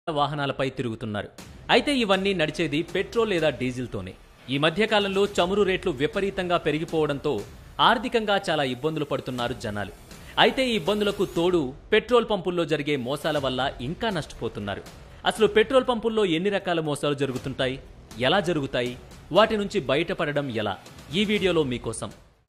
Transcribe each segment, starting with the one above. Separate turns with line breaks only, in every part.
వాహనాలపై తిరుగుతున్నారు అయితే ఇవన్నీ నడిచేది పెట్రోల్ లేదా డీజిల్తోనే ఈ మధ్య కాలంలో చమురు రేట్లు విపరీతంగా పెరిగిపోవడంతో ఆర్థికంగా చాలా ఇబ్బందులు పడుతున్నారు జనాలు అయితే ఈ ఇబ్బందులకు తోడు పెట్రోల్ పంపుల్లో జరిగే మోసాల వల్ల ఇంకా నష్టపోతున్నారు అసలు పెట్రోల్ పంపుల్లో ఎన్ని రకాల మోసాలు జరుగుతుంటాయి ఎలా జరుగుతాయి వాటి నుంచి బయటపడడం ఎలా ఈ వీడియోలో మీకోసం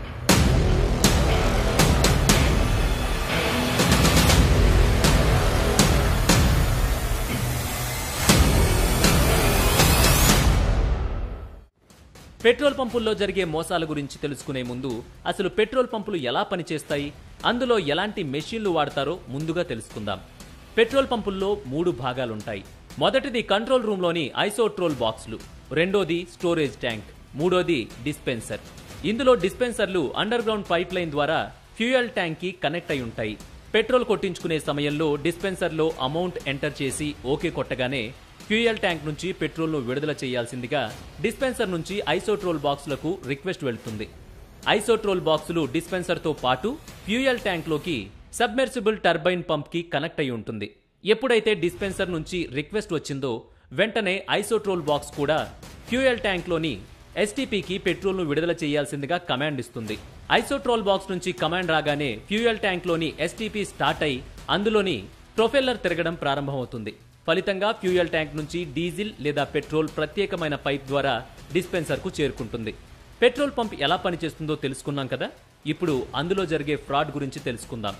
పెట్రోల్ పంపుల్లో జరిగే మోసాల గురించి తెలుసుకునే ముందు అసలు పెట్రోల్ పంపులు ఎలా పనిచేస్తాయి అందులో ఎలాంటి మెషిన్లు వాడతారో ముందుగా తెలుసుకుందాం పెట్రోల్ పంపుల్లో మూడు భాగాలుంటాయి మొదటిది కంట్రోల్ రూమ్లోని ఐసోట్రోల్ బాక్సులు రెండోది స్టోరేజ్ ట్యాంక్ మూడోది డిస్పెన్సర్ ఇందులో డిస్పెన్సర్లు అండర్ గ్రౌండ్ పైప్ లైన్ ద్వారా ఫ్యూయల్ ట్యాంక్ కి కనెక్ట్ అయి ఉంటాయి పెట్రోల్ కొట్టించుకునే సమయంలో డిస్పెన్సర్లో అమౌంట్ ఎంటర్ చేసి ఓకే కొట్టగానే ఫ్యూయల్ ట్యాంక్ నుంచి పెట్రోల్ను విడుదల చేయాల్సిందిగా డిస్పెన్సర్ నుంచి ఐసోట్రోల్ బాక్సులకు రిక్వెస్ట్ వెళ్తుంది ఐసోట్రోల్ బాక్సులు డిస్పెన్సర్తో పాటు ఫ్యూయల్ ట్యాంక్లోకి సబ్మెర్సిబుల్ టర్బైన్ పంప్కి కనెక్ట్ అయి ఉంటుంది ఎప్పుడైతే డిస్పెన్సర్ నుంచి రిక్వెస్ట్ వచ్చిందో వెంటనే ఐసోట్రోల్ బాక్స్ కూడా ఫ్యూయల్ ట్యాంక్లోని ఎస్టీపీకి పెట్రోల్ను విడుదల చేయాల్సిందిగా కమాండ్ ఇస్తుంది ఐసోట్రోల్ బాక్స్ నుంచి కమాండ్ రాగానే ఫ్యూయల్ ట్యాంక్లోని ఎస్టీపీ స్టార్ట్ అయి అందులోని ప్రొఫెల్లర్ తిరగడం ప్రారంభమవుతుంది ఫలితంగా ఫ్యూయల్ ట్యాంక్ నుంచి డీజిల్ లేదా పెట్రోల్ ప్రత్యేకమైన పైప్ ద్వారా డిస్పెన్సర్కు చేరుకుంటుంది పెట్రోల్ పంప్ ఎలా పనిచేస్తుందో తెలుసుకున్నాం కదా ఇప్పుడు అందులో జరిగే ఫ్రాడ్ గురించి తెలుసుకుందాం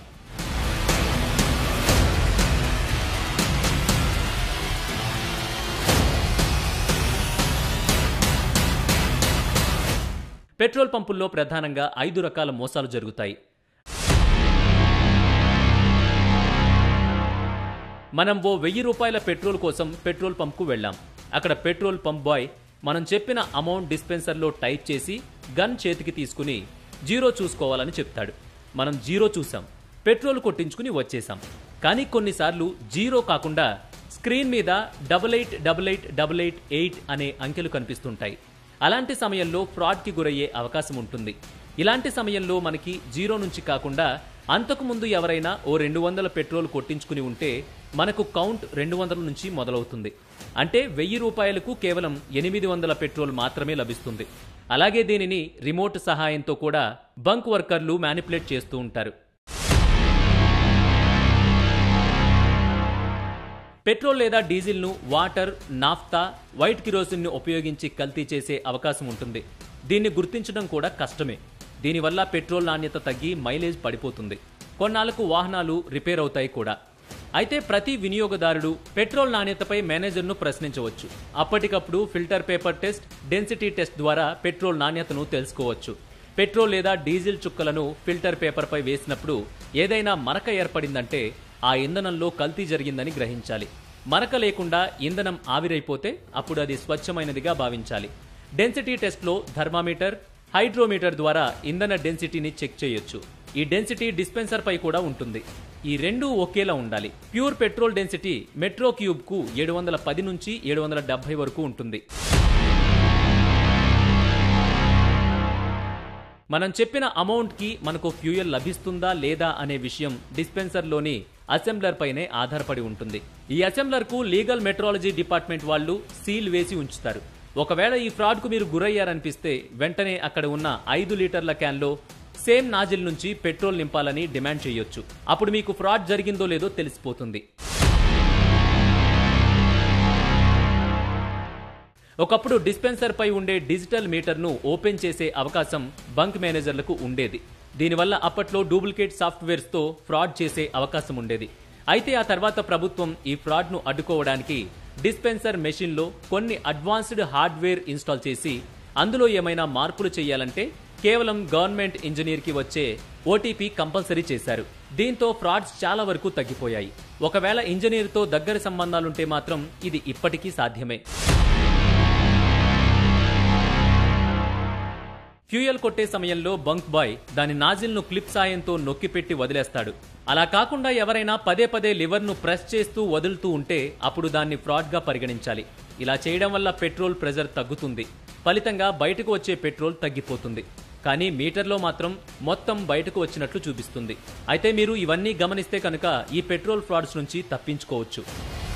పెట్రోల్ పంపుల్లో ప్రధానంగా ఐదు రకాల మోసాలు జరుగుతాయి మనం ఓ వెయ్యి రూపాయల పెట్రోల్ కోసం పెట్రోల్ పంప్కు వెళ్ళాం అక్కడ పెట్రోల్ పంప్ బాయ్ మనం చెప్పిన అమౌంట్ డిస్పెన్సర్లో టైప్ చేసి గన్ చేతికి తీసుకుని జీరో చూసుకోవాలని చెప్తాడు మనం జీరో చూసాం పెట్రోల్ కొట్టించుకుని వచ్చేసాం కానీ కొన్నిసార్లు జీరో కాకుండా స్క్రీన్ మీద double eight double eight double eight eight అనే అంకెలు కనిపిస్తుంటాయి అలాంటి సమయంలో ఫ్రాడ్కి గురయ్యే అవకాశం ఉంటుంది ఇలాంటి సమయంలో మనకి జీరో నుంచి కాకుండా అంతకు ముందు ఎవరైనా ఓ రెండు వందల పెట్రోల్ కొట్టించుకుని ఉంటే మనకు కౌంట్ రెండు వందల నుంచి మొదలవుతుంది అంటే వెయ్యి రూపాయలకు కేవలం ఎనిమిది వందల పెట్రోల్ మాత్రమే లభిస్తుంది అలాగే దీనిని రిమోట్ సహాయంతో కూడా బంక్ వర్కర్లు మ్యానిపులేట్ చేస్తూ ఉంటారు పెట్రోల్ లేదా డీజిల్ను వాటర్ నాఫ్తా వైట్ కిరోసిన్ను ఉపయోగించి కల్తీ చేసే అవకాశం ఉంటుంది దీన్ని గుర్తించడం కూడా కష్టమే దీనివల్ల పెట్రోల్ నాణ్యత తగ్గి మైలేజ్ పడిపోతుంది కొన్నాళ్లకు వాహనాలు రిపేర్ అవుతాయి కూడా అయితే ప్రతి వినియోగదారుడు పెట్రోల్ నాణ్యతపై మేనేజర్ను ప్రశ్నించవచ్చు అప్పటికప్పుడు filter paper test density test ద్వారా పెట్రోల్ నాణ్యతను తెలుసుకోవచ్చు పెట్రోల్ లేదా డీజిల్ చుక్కలను ఫిల్టర్ పేపర్పై వేసినప్పుడు ఏదైనా మరక ఏర్పడిందంటే ఆ ఇంధనంలో కల్తీ జరిగిందని గ్రహించాలి మరక లేకుండా ఇంధనం ఆవిరైపోతే అప్పుడు అది స్వచ్ఛమైనదిగా భావించాలి డెన్సిటీ టెస్ట్లో థర్మామీటర్ హైడ్రోమీటర్ ద్వారా ఇంధన డెన్సిటీని చెక్ చేయొచ్చు ఈ డెన్సిటీ డిస్పెన్సర్ పై కూడా ఉంటుంది ఈ రెండు ఒకేలా ఉండాలి pure petrol density metre cube కు ఏడు వందల పది నుంచి ఏడు వందల డెబ్బై వరకు ఉంటుంది మనం చెప్పిన అమౌంట్ కి మనకు ఫ్యూయల్ లభిస్తుందా లేదా అనే విషయం డిస్పెన్సర్లోని అసెంబ్లర్ పైనే ఆధారపడి ఉంటుంది ఈ అసెంబ్లర్ కు లీగల్ మెట్రాలజీ డిపార్ట్మెంట్ వాళ్ళు సీల్ వేసి ఉంచుతారు ఒకవేళ ఈ ఫ్రాడ్ కు మీరు గురయ్యారనిపిస్తే వెంటనే అక్కడ ఉన్న ఐదు లీటర్ల క్యాన్లో సేమ్ నాజిల్ నుంచి పెట్రోల్ నింపాలని డిమాండ్ చేయొచ్చు అప్పుడు మీకు ఫ్రాడ్ జరిగిందో లేదో తెలిసిపోతుంది ఒకప్పుడు డిస్పెన్సర్ పై ఉండే డిజిటల్ మీటర్ను ఓపెన్ చేసే అవకాశం బంక్ మేనేజర్లకు ఉండేది దీనివల్ల అప్పట్లో డూప్లికేట్ సాఫ్ట్వేర్స్తో ఫ్రాడ్ చేసే అవకాశం ఉండేది అయితే ఆ తర్వాత ప్రభుత్వం ఈ ఫ్రాడ్ను అడ్డుకోవడానికి డిస్పెన్సర్ మెషిన్లో కొన్ని అడ్వాన్స్డ్ హార్డ్వేర్ ఇన్స్టాల్ చేసి అందులో ఏమైనా మార్పులు చేయాలంటే కేవలం గవర్నమెంట్ ఇంజనీర్కి వచ్చే ఓటీపీ కంపల్సరీ చేశారు దీంతో ఫ్రాడ్స్ చాలా వరకు తగ్గిపోయాయి ఒకవేళ ఇంజనీర్తో దగ్గర సంబంధాలుంటే మాత్రం ఇది ఇప్పటికీ సాధ్యమే ఫ్యూయల్ కొట్టే సమయంలో బంక్ బాయ్ దాని నాజిల్ను క్లిప్ సాయంతో నొక్కిపెట్టి వదిలేస్తాడు అలా కాకుండా ఎవరైనా పదే పదే లివర్ను ప్రెస్ చేస్తూ వదులుతూ ఉంటే అప్పుడు దాన్ని ఫ్రాడ్గా పరిగణించాలి ఇలా చేయడం వల్ల పెట్రోల్ ప్రెజర్ తగ్గుతుంది ఫలితంగా బయటకు వచ్చే పెట్రోల్ తగ్గిపోతుంది కానీ మీటర్లో మాత్రం మొత్తం బయటకు వచ్చినట్లు చూపిస్తుంది అయితే మీరు ఇవన్నీ గమనిస్తే కనుక ఈ పెట్రోల్ ఫ్రాడ్స్ నుంచి తప్పించుకోవచ్చు